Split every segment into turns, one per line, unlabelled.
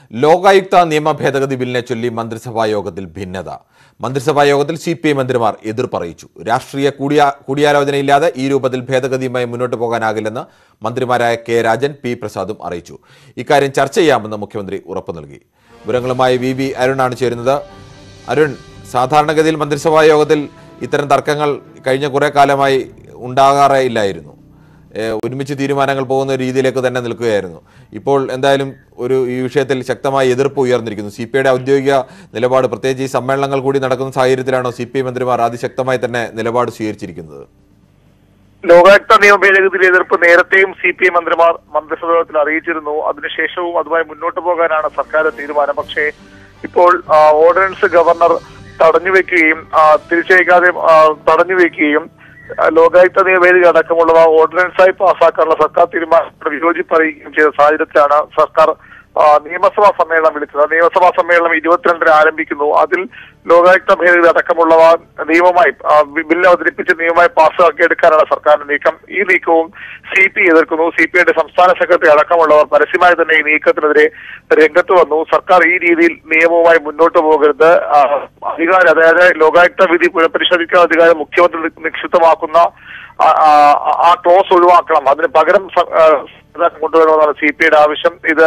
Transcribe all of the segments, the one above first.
ലോകായുക്ത നിയമ ഭേദഗതി ബില്ലിനെ ചൊല്ലി മന്ത്രിസഭാ യോഗത്തിൽ ഭിന്നത മന്ത്രിസഭാ യോഗത്തിൽ സി പി ഐ മന്ത്രിമാർ എതിർപ്പറിയിച്ചു രാഷ്ട്രീയ കൂടിയാ കൂടിയാലോചനയില്ലാതെ ഈ രൂപത്തിൽ ഭേദഗതിയുമായി മുന്നോട്ട് പോകാനാകില്ലെന്ന് മന്ത്രിമാരായ കെ രാജൻ പി പ്രസാദും അറിയിച്ചു ഇക്കാര്യം ചർച്ച ചെയ്യാമെന്ന് മുഖ്യമന്ത്രി ഉറപ്പു നൽകി വിവരങ്ങളുമായി വി വി അരുണാണ് ചേരുന്നത് അരുൺ സാധാരണഗതിയിൽ മന്ത്രിസഭാ യോഗത്തിൽ ഇത്തരം തർക്കങ്ങൾ കഴിഞ്ഞ കുറേ കാലമായി ഉണ്ടാകാറേ ഇല്ലായിരുന്നു ഏഹ് ഒരുമിച്ച് തീരുമാനങ്ങൾ പോകുന്ന രീതിയിലേക്ക് തന്നെ നിൽക്കുകയായിരുന്നു ഇപ്പോൾ എന്തായാലും ഒരു ഈ വിഷയത്തിൽ ശക്തമായ എതിർപ്പ് ഉയർന്നിരിക്കുന്നു സി പി ഐയുടെ ഔദ്യോഗിക നിലപാട് പ്രത്യേകിച്ച് ഈ സമ്മേളനങ്ങൾ കൂടി നടക്കുന്ന സാഹചര്യത്തിലാണോ സി പി ഐ മന്ത്രിമാർ അതിശക്തമായി തന്നെ നിലപാട് സ്വീകരിച്ചിരിക്കുന്നത്
ലോകായുക്ത നിയമ ഭേദഗതിയിലെ എതിർപ്പ് നേരത്തെയും സി പി ഐ മന്ത്രിമാർ മന്ത്രിസഭത്തിൽ അറിയിച്ചിരുന്നു അതിനുശേഷവും അതുമായി മുന്നോട്ട് പോകാനാണ് സർക്കാർ തീരുമാനം പക്ഷേ ഇപ്പോൾ ആ, ഓർഡിനൻസ് ഗവർണർ തടഞ്ഞുവെക്കുകയും ആ, തിരിച്ചയക്കാതെ ആ, തടഞ്ഞുവെക്കുകയും ആ, ലോകായുക്ത നിയമ ഭേദഗതി അടക്കമുള്ളവ ഓർഡിനൻസായി പാസ്സാക്കാനുള്ള സർക്കാർ തീരുമാനത്തോട് വിയോജിപ്പ് അറിയിക്കുകയും ചെയ്ത സാഹചര്യത്തിലാണ് സർക്കാർ ആ, നിയമസഭാ സമ്മേളനം വിളിച്ചത് നിയമസഭാ സമ്മേളനം ഇരുപത്തിരണ്ടിന് ആരംഭിക്കുന്നു അതിൽ ലോകായുക്ത ഭേദഗതി അടക്കമുള്ളവ നിയമമായി ആ, ബി- ബില്ല് അവതരിപ്പിച്ച് നിയമമായി പാസ്സാക്കിയെടുക്കാനാണ് സർക്കാരിന്റെ നീക്കം ഈ നീക്കവും സി പി എതിർക്കുന്നു സി പി ഐയുടെ സംസ്ഥാന സെക്രട്ടറി അടക്കമുള്ളവർ പരസ്യമായി തന്നെ ഈ നീക്കത്തിനെതിരെ രംഗത്ത് വന്നു സർക്കാർ ഈ രീതിയിൽ നിയമവുമായി മുന്നോട്ട് പോകരുത് ആ, അധികാരം അതായത് ലോകായുക്ത വിധി പുനഃപരിശോധിക്കാൻ അധികാരം മുഖ്യമന്ത്രി നിക്ഷിപ്തമാക്കുന്ന ആ- ആ- ആ ക്ലോസ് ഒഴിവാക്കണം അതിന് പകരം സ- ആ, സംവിധാനം കൊണ്ടുവരണമെന്നാണ് സി പി ഐയുടെ ആവശ്യം ഇത്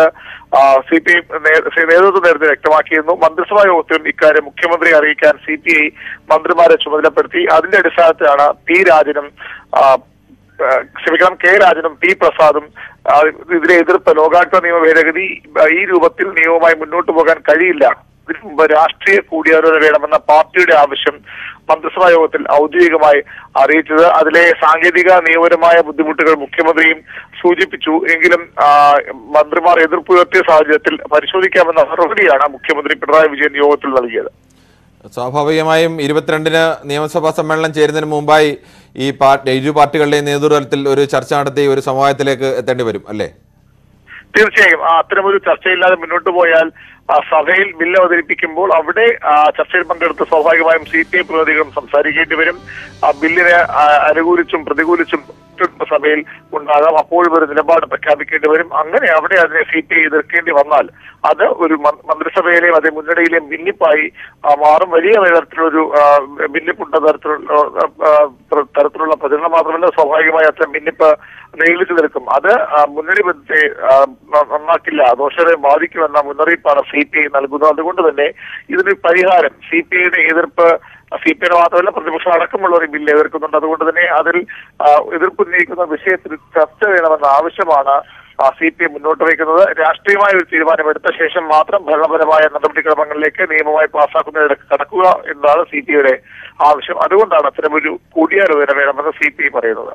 സി പി ഐ നേതൃത്വം നേരത്തെ വ്യക്തമാക്കിയിരുന്നു മന്ത്രിസഭാ യോഗത്തിലും ഇക്കാര്യം മുഖ്യമന്ത്രിയെ അറിയിക്കാൻ സി പി ഐ മന്ത്രിമാരെ ചുമതലപ്പെടുത്തി അതിന്റെ അടിസ്ഥാനത്തിലാണ് പി രാജനും ആ, ആ, ക്ഷമിക്കണം കെ രാജനും പി പ്രസാദും ആ, ഇതിലെ എതിർപ്പ് ലോകായുക്ത നിയമ ഭേദഗതി ആ, ഈ രൂപത്തിൽ നിയമവുമായി മുന്നോട്ട് പോകാൻ കഴിയില്ല ഇതിനു മുമ്പ് രാഷ്ട്രീയ കൂടിയാലോചന വേണമെന്ന പാർട്ടിയുടെ ആവശ്യം മന്ത്രിസഭാ യോഗത്തിൽ ഔദ്യോഗികമായി അറിയിച്ചത് അതിലെ സാങ്കേതിക നിയമപരമായ ബുദ്ധിമുട്ടുകൾ മുഖ്യമന്ത്രിയും സൂചിപ്പിച്ചു എങ്കിലും ആ, മന്ത്രിമാർ എതിർപ്പ് ഉയർത്തിയ സാഹചര്യത്തിൽ പരിശോധിക്കാമെന്ന മറുപടിയാണ് മുഖ്യമന്ത്രി പിണറായി വിജയൻ യോഗത്തിൽ നൽകിയത്
സ്വാഭാവികമായും ഇരുപത്തിരണ്ടിന് നിയമസഭാ സമ്മേളനം ചേരുന്നതിന് മുമ്പായി ഈ പാർട്ടി ഇരു പാർട്ടികളുടെയും നേതൃത്വത്തിൽ ഒരു ചർച്ച നടത്തി ഒരു സമവായത്തിലേക്ക് എത്തേണ്ടി വരും അല്ലേ
തീർച്ചയായും ആ, അത്തരമൊരു ചർച്ചയില്ലാതെ മുന്നോട്ട് പോയാൽ ആ, സഭയിൽ ബില്ല് അവതരിപ്പിക്കുമ്പോൾ അവിടെ ആ, ചർച്ചയിൽ പങ്കെടുത്ത് സ്വാഭാവികമായും സി പി ഐ പ്രതിനിധികളും സംസാരിക്കേണ്ടി വരും ആ ബില്ലിനെ ആ, അനുകൂലിച്ചും പ്രതികൂലിച്ചും സഭയിൽ ഉണ്ടാകാം അപ്പോഴും ഒരു നിലപാട് പ്രഖ്യാപിക്കേണ്ടി വരും അങ്ങനെ അവിടെ അതിനെ സി പി ഐ എതിർക്കേണ്ടി വന്നാൽ അത് ഒരു മ- മന്ത്രിസഭയിലെയും അതേ മുന്നണിയിലെയും ഭിന്നിപ്പായി ആ, മാറും വലിയ തരത്തിലൊരു ആ, ഭിന്നിപ്പുണ്ട തരത്തിലുള്ള ആ, ആ, തരത്തിലുള്ള പ്രചരണം മാത്രമല്ല സ്വാഭാവികമായി അത്തരം ഭിന്നിപ്പ് നീളിച്ചു നിൽക്കും അത് ആ, മുന്നണി ബന്ധത്തെ ആ, ന- നന്നാക്കില്ല ദോഷകരെ ബാധിക്കുമെന്ന മുന്നറിയിപ്പാണ് സി പി ഐ നൽകുന്നത് അതുകൊണ്ട് തന്നെ ഇതിന് പരിഹാരം സി പി ഐയുടെ എതിർപ്പ് സി പി ഐയുടെ മാത്രമല്ല പ്രതിപക്ഷം അടക്കമുള്ളവർ ഈ ബില്ല് എതിർക്കുന്നുണ്ട് അതുകൊണ്ട് തന്നെ അതിൽ ആ, എതിർപ്പ് ഉന്നയിക്കുന്ന വിഷയത്തിൽ ചർച്ച വേണമെന്ന ആവശ്യമാണ് സി പി എം മുന്നോട്ട് വയ്ക്കുന്നത് രാഷ്ട്രീയമായ ഒരു തീരുമാനമെടുത്ത ശേഷം മാത്രം ഭരണപരമായ നടപടിക്രമങ്ങളിലേക്ക് നിയമമായി പാസ്സാക്കുന്നതിലേക്ക് കടക്കുക എന്നതാണ് സി പി ഐയുടെ ആവശ്യം അതുകൊണ്ടാണ് അത്തരമൊരു കൂടിയാലോചന വേണമെന്ന് സി പി ഐ പറയുന്നത്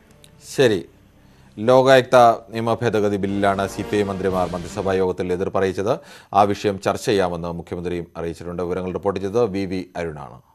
ശരി ലോകായുക്ത നിയമ ഭേദഗതി ബില്ലിലാണ് സി പി ഐ മന്ത്രിമാർ മന്ത്രിസഭാ യോഗത്തിൽ എതിർപ്പറിയിച്ചത് ആ വിഷയം ചർച്ച ചെയ്യാമെന്ന് മുഖ്യമന്ത്രിയും അറിയിച്ചിട്ടുണ്ട് വിവരങ്ങൾ റിപ്പോർട്ട് ചെയ്തത് വി വി അരുണാണ്